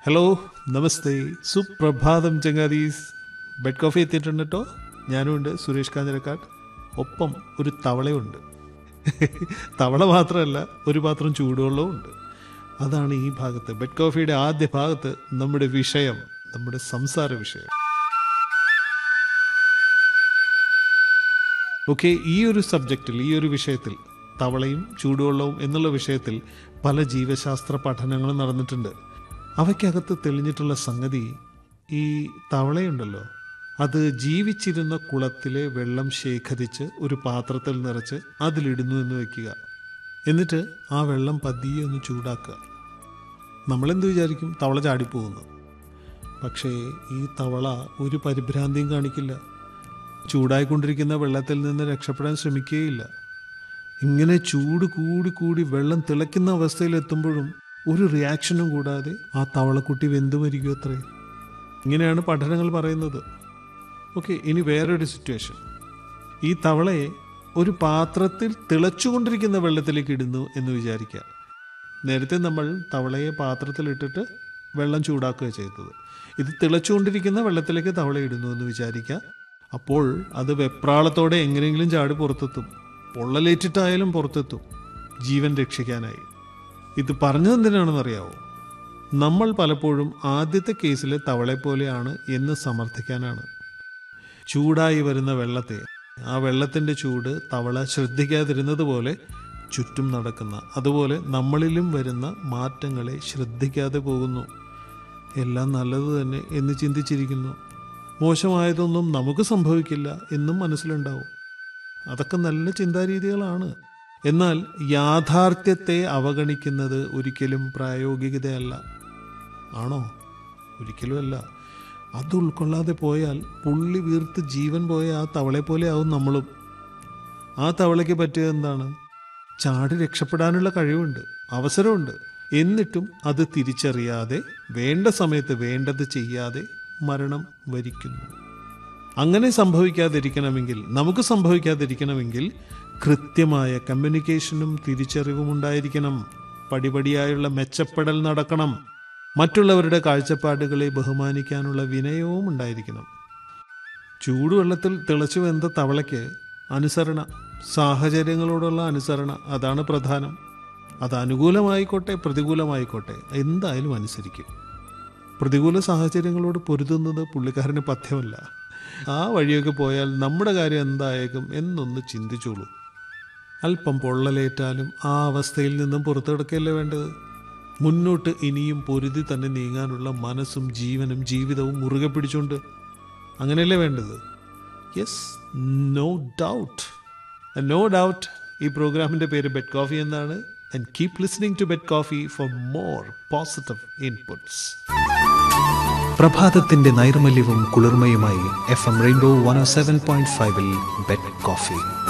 hello നമസ്തേ സുപ്രഭാതം ചങ്ങാതീസ് bed coffee എത്തിയിട്ടുണ്ട് കേട്ടോ ഞാനും ഉണ്ട് സുരേഷ് കാഞ്ഞിരക്കാട് ഒപ്പം ഒരു തവളയുണ്ട് തവള മാത്രമല്ല ഒരു പാത്രം ചൂടുവെള്ളവും ഉണ്ട് അതാണ് ഈ ഭാഗത്ത് ബെഡ് കോഫിയുടെ ആദ്യ ഭാഗത്ത് നമ്മുടെ വിഷയം നമ്മുടെ സംസാര വിഷയം ഓക്കെ ഈ ഒരു സബ്ജക്റ്റിൽ ഈ ഒരു വിഷയത്തിൽ തവളയും ചൂടുവെള്ളവും എന്നുള്ള വിഷയത്തിൽ പല ജീവശാസ്ത്ര പഠനങ്ങളും നടന്നിട്ടുണ്ട് അവയ്ക്കകത്ത് തെളിഞ്ഞിട്ടുള്ള സംഗതി ഈ തവളയുണ്ടല്ലോ അത് ജീവിച്ചിരുന്ന കുളത്തിലെ വെള്ളം ശേഖരിച്ച് ഒരു പാത്രത്തിൽ നിറച്ച് അതിലിടുന്നു എന്ന് വെക്കുക എന്നിട്ട് ആ വെള്ളം പതിയെ ഒന്ന് ചൂടാക്കുക നമ്മളെന്ത് വിചാരിക്കും തവള ചാടിപ്പോകുന്നു പക്ഷേ ഈ തവള ഒരു പരിഭ്രാന്തിയും കാണിക്കില്ല ചൂടായിക്കൊണ്ടിരിക്കുന്ന വെള്ളത്തിൽ നിന്ന് രക്ഷപ്പെടാൻ ശ്രമിക്കുകയില്ല ഇങ്ങനെ ചൂട് കൂടി കൂടി വെള്ളം തിളയ്ക്കുന്ന അവസ്ഥയിലെത്തുമ്പോഴും ഒരു റിയാക്ഷനും കൂടാതെ ആ തവളക്കുട്ടി വെന്തു മരിക്കും അത്രേ ഇങ്ങനെയാണ് പഠനങ്ങൾ പറയുന്നത് ഓക്കെ ഇനി വേറൊരു സിറ്റുവേഷൻ ഈ തവളയെ ഒരു പാത്രത്തിൽ തിളച്ചുകൊണ്ടിരിക്കുന്ന വെള്ളത്തിലേക്ക് ഇടുന്നു എന്ന് വിചാരിക്കുക നേരത്തെ നമ്മൾ തവളയെ പാത്രത്തിലിട്ടിട്ട് വെള്ളം ചൂടാക്കുക ചെയ്തത് ഇത് തിളച്ചുകൊണ്ടിരിക്കുന്ന വെള്ളത്തിലേക്ക് തവള ഇടുന്നു എന്ന് വിചാരിക്കുക അപ്പോൾ അത് വെപ്രാളത്തോടെ എങ്ങനെയെങ്കിലും ചാടി പുറത്തെത്തും പൊള്ളലേറ്റിട്ടായാലും പുറത്തെത്തും ജീവൻ രക്ഷിക്കാനായി ഇത് പറഞ്ഞതെന്തിനാണെന്നറിയാവോ നമ്മൾ പലപ്പോഴും ആദ്യത്തെ കേസിലെ തവളെ പോലെയാണ് എന്ന് സമർത്ഥിക്കാനാണ് ചൂടായി വരുന്ന വെള്ളത്തെ ആ വെള്ളത്തിൻ്റെ ചൂട് തവള ശ്രദ്ധിക്കാതിരുന്നത് പോലെ ചുറ്റും നടക്കുന്ന അതുപോലെ നമ്മളിലും വരുന്ന മാറ്റങ്ങളെ ശ്രദ്ധിക്കാതെ പോകുന്നു എല്ലാം നല്ലത് തന്നെ എന്ന് ചിന്തിച്ചിരിക്കുന്നു മോശമായതൊന്നും നമുക്ക് സംഭവിക്കില്ല എന്നും മനസ്സിലുണ്ടാവും അതൊക്കെ നല്ല ചിന്താരീതികളാണ് എന്നാൽ യാഥാർത്ഥ്യത്തെ അവഗണിക്കുന്നത് ഒരിക്കലും പ്രായോഗികതയല്ല ആണോ ഒരിക്കലുമല്ല അത് ഉൾക്കൊള്ളാതെ പോയാൽ പുള്ളി വീർത്ത് ജീവൻ പോയ ആ തവളെ പോലെ ആവും നമ്മളും ആ തവളയ്ക്ക് പറ്റിയത് എന്താണ് ചാടി രക്ഷപ്പെടാനുള്ള കഴിവുണ്ട് അവസരമുണ്ട് എന്നിട്ടും അത് തിരിച്ചറിയാതെ വേണ്ട സമയത്ത് വേണ്ടത് ചെയ്യാതെ മരണം വരിക്കുന്നു അങ്ങനെ സംഭവിക്കാതിരിക്കണമെങ്കിൽ നമുക്ക് സംഭവിക്കാതിരിക്കണമെങ്കിൽ കൃത്യമായ കമ്മ്യൂണിക്കേഷനും തിരിച്ചറിവും ഉണ്ടായിരിക്കണം പടിപടിയായുള്ള മെച്ചപ്പെടൽ നടക്കണം മറ്റുള്ളവരുടെ കാഴ്ചപ്പാടുകളെ ബഹുമാനിക്കാനുള്ള വിനയവും ഉണ്ടായിരിക്കണം ചൂടുവെള്ളത്തിൽ തിളച്ചു വെന്ത തവളയ്ക്ക് അനുസരണ സാഹചര്യങ്ങളോടുള്ള അനുസരണ അതാണ് പ്രധാനം അത് അനുകൂലമായിക്കോട്ടെ പ്രതികൂലമായിക്കോട്ടെ എന്തായാലും അനുസരിക്കും പ്രതികൂല സാഹചര്യങ്ങളോട് പൊരുതുന്നത് പുള്ളിക്കാരന് പഥ്യമല്ല ആ വഴിയൊക്കെ പോയാൽ നമ്മുടെ കാര്യം എന്തായേക്കും എന്നൊന്ന് ചിന്തിച്ചോളൂ അല്പം പൊള്ളലേറ്റാലും ആ അവസ്ഥയിൽ നിന്നും പുറത്തു കിടക്കുകയല്ലേ വേണ്ടത് മുന്നോട്ട് ഇനിയും പൊരുതി തന്നെ നീങ്ങാനുള്ള മനസ്സും ജീവനും ജീവിതവും മുറുകെ പിടിച്ചുകൊണ്ട് അങ്ങനെയല്ലേ വേണ്ടത് yes no doubt no doubt ഈ പ്രോഗ്രാമിൻ്റെ പേര് ബെഡ് കോഫി എന്നാണ് and keep listening to bed coffee for more positive inputs പ്രഭാതത്തിന്റെ നൈർമല്യവും കുളിർമയുമായി F M rainbow one seven point ഫൈവിൽ ബെഡ് കോഫി